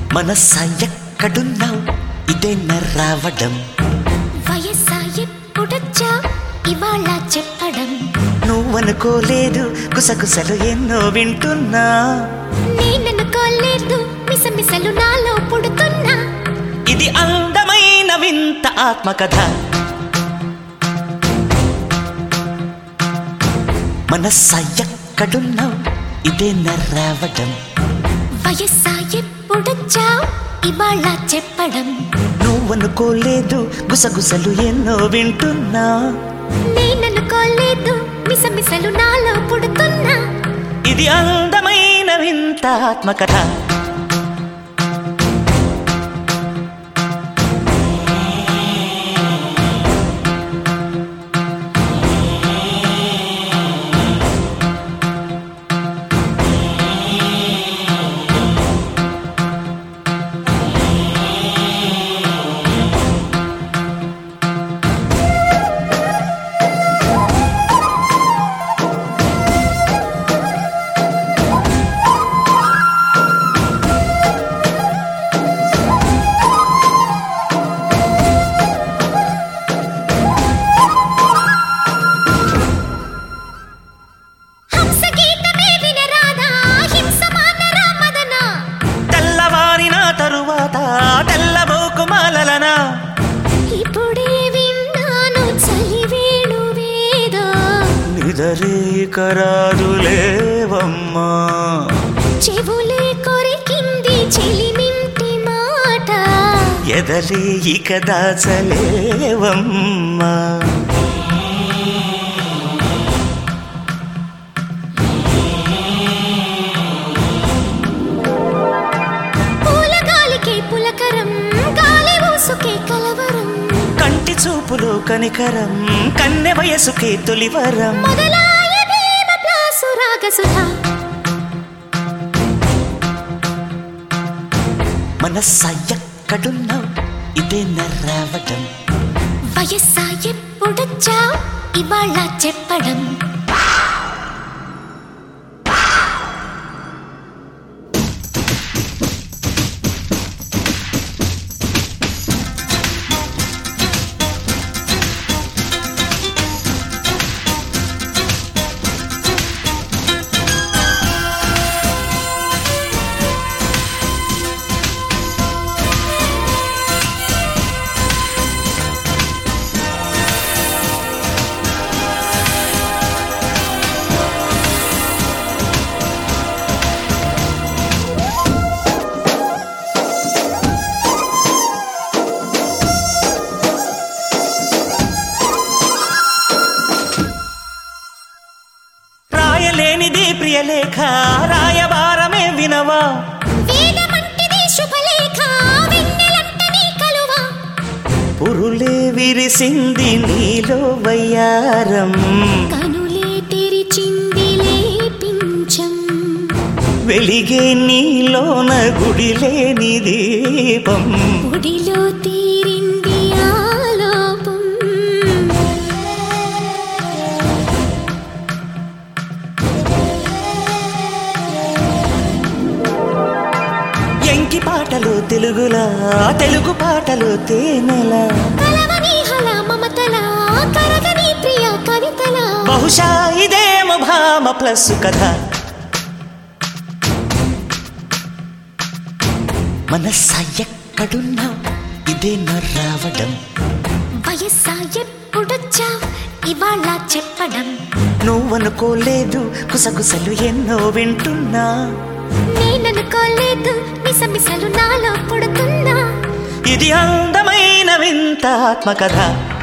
మనస్సా ఎక్కడున్నావు ఇదే రావడం వయస్సా ఎప్పుడొచ్చా ఇవాళ చెప్పడం నువ్వనుకోలేదు గుసగుసలు ఎన్నో వింటున్నా నేననుకోలేదు మిసమిసలు నాలో పుడుతున్నా ఇది అందమైన వింత ఆత్మకథ మనస్సా ఎక్కడున్నావు ఇదే రావడం వయస్సా ఎప్పుడొచ్చా ఇవాళ చెప్పడం నువ్వనుకోలేదు గుసగుసలు ఎన్నో వింటున్నా నేననుకోలేదు మిసమిసలు నాలో పుడుతున్నా ఇది అందమైన వింత ఆత్మకథ హంస గీతమే వినరాదా హింస మానరా మదన తెల్లవారిన తరువాత తెల్లబోకుమాలనా ఇప్పుడే విన్నాను చలి వేణు వేదో నిదరీకరాదులేవమ్మా చెవులే కొరికింది చెలిమింటి మాట ఎదలే ఇక దాచలేవమ్మా పూల గాలికి పులకరం గాలి ఊసుకే కలవరం కంటి చూపులో కనికరం కన్నె వయసుకే తొలివరం మొదలాయ భీమ ప్లాసు రాగసుధా మనస్సా ఎక్కడున్నావు ఇదే రావడం వయస్సా ఎప్పుడొచ్చా ఇవాళ చెప్పడం రాయలేనిది ప్రియలేఖ రాయబారమే వినవా వేదమంటిది శుభలేఖ వెన్నెలంటని కలువ పురులే విరిసింది నీలో వయ్యారం కనులే తెరిచిందిలే పించం వెలిగే నీలోన గుడిలేని దీపం ఒడిలో తీరింది ఆలోపం ఎంకి పాటలు తెలుగులా తెలుగు పాటలు తేనెలా కలవని హల మమతల కరగని ప్రియ కవితల బహుశా ఇదేమో భామ ప్లస్ కథ మనస్సా ఎక్కడున్నావు ఇదే రావడం వయస్సా ఎప్పుడొచ్చా ఇవాళ చెప్పడం నువ్వనుకోలేదు కుసగుసలు ఎన్నో వింటున్నా నేననుకోలేదు మిసమిసలు నాలో పుడుతున్నా ఇది అందమైన వింత ఆత్మకథ